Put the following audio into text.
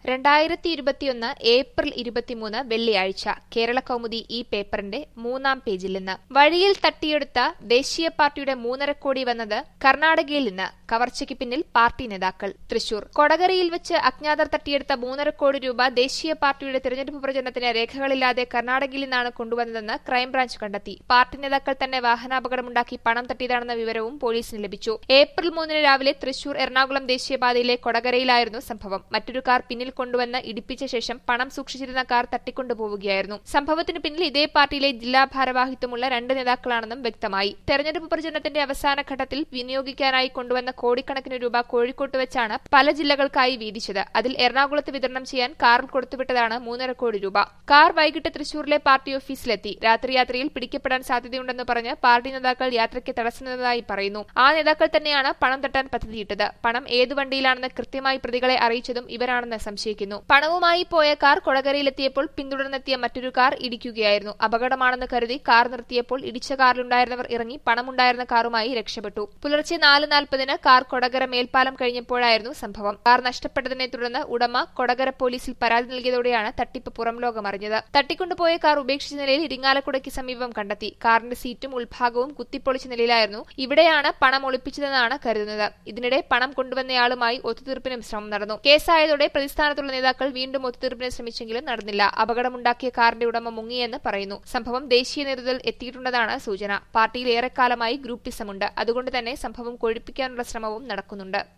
രണ്ടായിരത്തി ഇരുപത്തിയൊന്ന് ഏപ്രിൽ ഇരുപത്തിമൂന്ന് വെള്ളിയാഴ്ച കേരള കൗമുദി ഈ പേപ്പറിന്റെ മൂന്നാം പേജിൽ നിന്ന് വഴിയിൽ തട്ടിയെടുത്ത ദേശീയ പാർട്ടിയുടെ മൂന്നര കോടി വന്നത് കർണാടകയിൽ നിന്ന് കവർച്ചയ്ക്ക് പിന്നിൽ പാർട്ടി നേതാക്കൾ തൃശൂർ കൊടകരയിൽ വെച്ച് അജ്ഞാതർ തട്ടിയെടുത്ത മൂന്നര കോടി രൂപ ദേശീയ പാർട്ടിയുടെ തെരഞ്ഞെടുപ്പ് പ്രചരണത്തിന് രേഖകളില്ലാതെ കർണാടകയിൽ നിന്നാണ് കൊണ്ടുവന്നതെന്ന് ക്രൈംബ്രാഞ്ച് കണ്ടെത്തി പാർട്ടി നേതാക്കൾ തന്നെ വാഹനാപകടമുണ്ടാക്കി പണം തട്ടിയതാണെന്ന വിവരവും പോലീസിന് ലഭിച്ചു ഏപ്രിൽ മൂന്നിന് രാവിലെ തൃശൂർ എറണാകുളം ദേശീയപാതയിലെ കൊടകരയിലായിരുന്നു സംഭവം മറ്റൊരു കാർ പിന്നിൽ കൊണ്ടുവന്ന് ഇടിപ്പിച്ച ശേഷം പണം സൂക്ഷിച്ചിരുന്ന കാർ തട്ടിക്കൊണ്ടുപോവുകയായിരുന്നു സംഭവത്തിന് പിന്നിൽ ഇതേ പാർട്ടിയിലെ ജില്ലാ ഭാരവാഹിത്വമുള്ള രണ്ട് നേതാക്കളാണെന്നും വ്യക്തമായി തെരഞ്ഞെടുപ്പ് പ്രചരണത്തിന്റെ അവസാന ഘട്ടത്തിൽ വിനിയോഗിക്കാനായി കൊണ്ടുവന്ന കോടിക്കണക്കിന് രൂപ കോഴിക്കോട്ട് വെച്ചാണ് പല ജില്ലകൾക്കായി വീതിച്ചത് അതിൽ എറണാകുളത്ത് വിതരണം ചെയ്യാൻ കാറിൽ കൊടുത്തുവിട്ടതാണ് മൂന്നര കോടി രൂപ കാർ വൈകിട്ട് തൃശൂരിലെ പാർട്ടി ഓഫീസിലെത്തി രാത്രി യാത്രയിൽ പിടിക്കപ്പെടാൻ സാധ്യതയുണ്ടെന്ന് പറഞ്ഞ് പാർട്ടി നേതാക്കൾ യാത്രയ്ക്ക് തടസ്സമായി പറയുന്നു ആ നേതാക്കൾ തന്നെയാണ് പണം തട്ടാൻ പദ്ധതിയിട്ടത് പണം ഏതു വണ്ടിയിലാണെന്ന് കൃത്യമായി പ്രതികളെ അറിയിച്ചതും ഇവരാണെന്ന് സംശയിക്കുന്നു പണവുമായി പോയ കാർ കൊടകരയിലെത്തിയപ്പോൾ പിന്തുടർന്നെത്തിയ മറ്റൊരു കാർ ഇടിക്കുകയായിരുന്നു അപകടമാണെന്ന് കരുതി കാർ നിർത്തിയപ്പോൾ ഇടിച്ച കാറിലുണ്ടായിരുന്നവർ ഇറങ്ങി പണമുണ്ടായിരുന്ന കാറുമായി രക്ഷപ്പെട്ടു പുലർച്ചെ നാല് നാൽപ്പതിന് കാർ കൊടകര മേൽപ്പാലം കഴിഞ്ഞപ്പോഴായിരുന്നു സംഭവം കാർ നഷ്ടപ്പെട്ടതിനെ തുടർന്ന് ഉടമ കൊടകര പോലീസിൽ പരാതി നൽകിയതോടെയാണ് തട്ടിപ്പ് പുറം ലോകമറിഞ്ഞത് തട്ടിക്കൊണ്ടുപോയ കാർ ഉപേക്ഷിച്ച നിലയിൽ ഇരിങ്ങാലക്കുടയ്ക്ക് സമീപം കണ്ടെത്തി കാറിന്റെ സീറ്റും ഉൾഭാഗവും കുത്തിപ്പൊളിച്ച നിലയിലായിരുന്നു ഇവിടെയാണ് പണം ഒളിപ്പിച്ചതെന്നാണ് കരുതുന്നത് ഇതിനിടെ പണം കൊണ്ടുവന്നയാളുമായി ഒത്തുതീർപ്പിനും ശ്രമം നടന്നു കേസായതോടെ പ്രതിസ്ഥാനത്തുള്ള നേതാക്കൾ വീണ്ടും ഒത്തുതീർപ്പിന് ശ്രമിച്ചെങ്കിലും നടന്നില്ല അപകടമുണ്ടാക്കിയ കാറിന്റെ ഉടമ മുങ്ങിയെന്ന് പറയുന്നു സംഭവം ദേശീയ നേതൃത്വത്തിൽ എത്തിയിട്ടുണ്ടെന്നാണ് സൂചന പാർട്ടിയിൽ ഏറെക്കാലമായി ഗ്രൂപ്പിസമുണ്ട് അതുകൊണ്ട് തന്നെ സംഭവം കൊഴിപ്പിക്കാനുള്ള ശ്രമവും നടക്കുന്നുണ്ട്